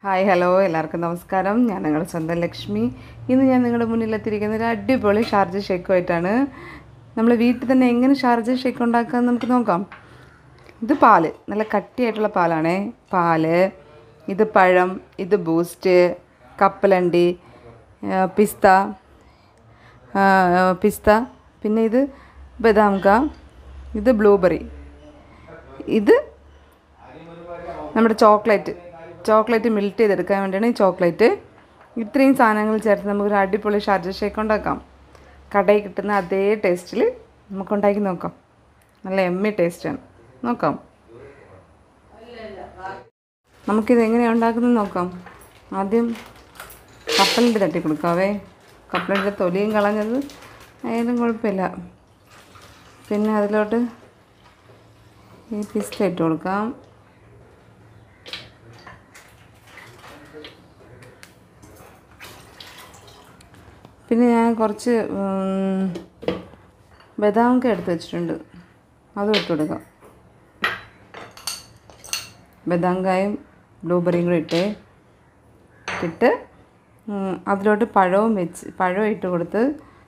hi hello എല്ലാവർക്കും നമസ്കാരം ഞാൻ നിങ്ങളുടെ സ്വന്തം ലക്ഷ്മി ഇന്ന് ഞാൻ നിങ്ങളുടെ മുന്നിലെത്തിയിരിക്കുന്ന ഒരു അടിപൊളി ഷാർജ ഷേക്കുമായിട്ടാണ് നമ്മൾ വീട്ടിൽ തന്നെ എങ്ങനെ ഷാർജ ഷേക്ക് ഉണ്ടാക്കാമെന്ന് നമുക്ക് നോക്കാം ഇത് പാല് നല്ല കട്ടിയായിട്ടുള്ള പാലാണേ പാല് ഇത് പഴം ഇത് ബൂസ്റ്റ് കപ്പലണ്ടി ആ, പിസ്ത ആ, പിസ്ത പിന്നെ ഇത് ബദാംക ഇത് ബ്ലൂബെറി ഇത് നമ്മുടെ ചോക്ലേറ്റ് ചോക്ലേറ്റ് മെൽറ്റ് ചെയ്തെടുക്കാൻ വേണ്ടിയാണ് ഈ ചോക്ലേറ്റ് ഇത്രയും സാധനങ്ങൾ ചേർത്ത് നമുക്കൊരു അടിപൊളി ഷാർജ ഷേക്ക് ഉണ്ടാക്കാം കടയിൽ കിട്ടുന്ന അതേ ടേസ്റ്റിൽ നമുക്ക് ഉണ്ടാക്കി നോക്കാം നല്ല എമ്മി ടേസ്റ്റാണ് നോക്കാം നമുക്കിത് എങ്ങനെയാണ് ഉണ്ടാക്കുന്നത് നോക്കാം ആദ്യം കപ്പലിൻ്റെ തട്ടി കൊടുക്കാവേ കപ്പലിൻ്റെ തൊലിയും കളഞ്ഞത് ആയാലും കുഴപ്പമില്ല പിന്നെ അതിലോട്ട് ഈ പിസ്ത ഇട്ട് കൊടുക്കാം പിന്നെ ഞാൻ കുറച്ച് ഉം, ബദാമൊക്കെ എടുത്ത് വെച്ചിട്ടുണ്ട് അതും ഇട്ട് കൊടുക്കാം ബദാംകായും ബ്ലൂബെറിയും കൂടി ഇട്ട് ഇട്ട് ഉം, അതിലോട്ട് പഴവും വെച്ച് പഴവും ഇട്ട് കൊടുത്ത്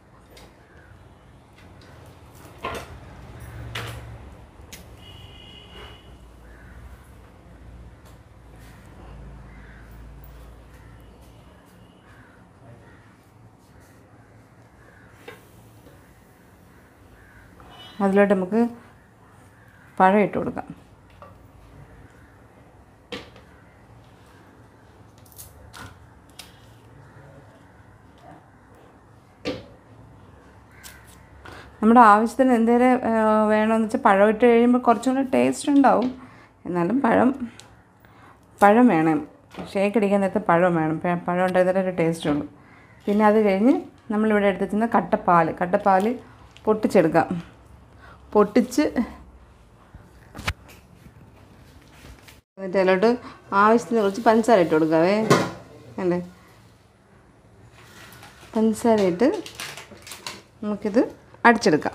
അതിലോട്ട് നമുക്ക് പഴം ഇട്ട് കൊടുക്കാം നമ്മുടെ ആവശ്യത്തിന് എന്തേലും വേണമെന്ന് വെച്ചാൽ പഴം ഇട്ട് കഴിയുമ്പോൾ കുറച്ചും കൂടി ടേസ്റ്റ് ഉണ്ടാവും എന്നാലും പഴം പഴം വേണം ഷേക്ക് അടിക്കാൻ നേരത്തെ പഴം വേണം പ- പഴം ഉണ്ടായതേ ഒരു ടേസ്റ്റ് ഉള്ളൂ പിന്നെ അത് കഴിഞ്ഞ് നമ്മളിവിടെ എടുത്ത് വെച്ചിരുന്ന കട്ടപ്പാൽ കട്ടപ്പാൽ പൊട്ടിച്ചെടുക്കാം പൊട്ടിച്ച് എന്നിട്ട് അതിലോട്ട് ആവശ്യത്തിന് കുറച്ച് പഞ്ചസാര ഇട്ട് കൊടുക്കാവേ അല്ലേ പഞ്ചസാര ഇട്ട് നമുക്കിത് അടിച്ചെടുക്കാം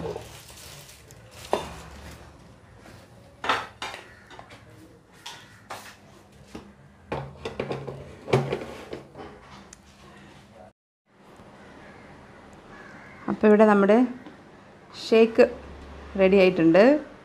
അപ്പോൾ ഇവിടെ നമ്മുടെ ഷേക്ക് റെഡി ആയിട്ടുണ്ട്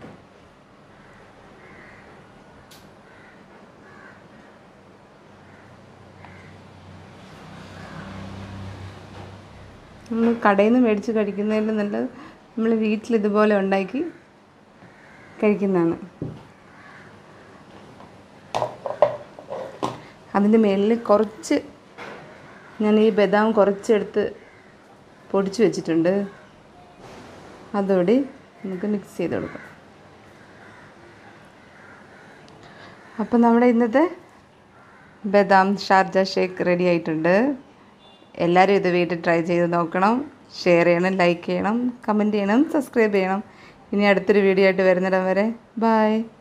നമ്മൾ കടയിൽ നിന്ന് മേടിച്ച് കഴിക്കുന്നതിൽ നല്ലത് നമ്മൾ വീട്ടിൽ ഇതുപോലെ ഉണ്ടാക്കി കഴിക്കുന്നതാണ് അതിൻ്റെ മേലിൽ കുറച്ച് ഞാൻ ഈ ബദാം കുറച്ചെടുത്ത് പൊടിച്ച് വെച്ചിട്ടുണ്ട് അതോടെ നമുക്ക് മിക്സ് ചെയ്ത് കൊടുക്കാം അപ്പം നമ്മുടെ ഇന്നത്തെ ബദാം ഷാർജ ഷേക്ക് റെഡി ആയിട്ടുണ്ട് എല്ലാവരും ഇത് വീട്ടിൽ ട്രൈ ചെയ്ത് നോക്കണം ഷെയർ ചെയ്യണം ലൈക്ക് ചെയ്യണം കമൻറ്റ് ചെയ്യണം സബ്സ്ക്രൈബ് ചെയ്യണം ഇനി അടുത്തൊരു വീഡിയോ ആയിട്ട് വരുന്നിടം വരെ ബായ്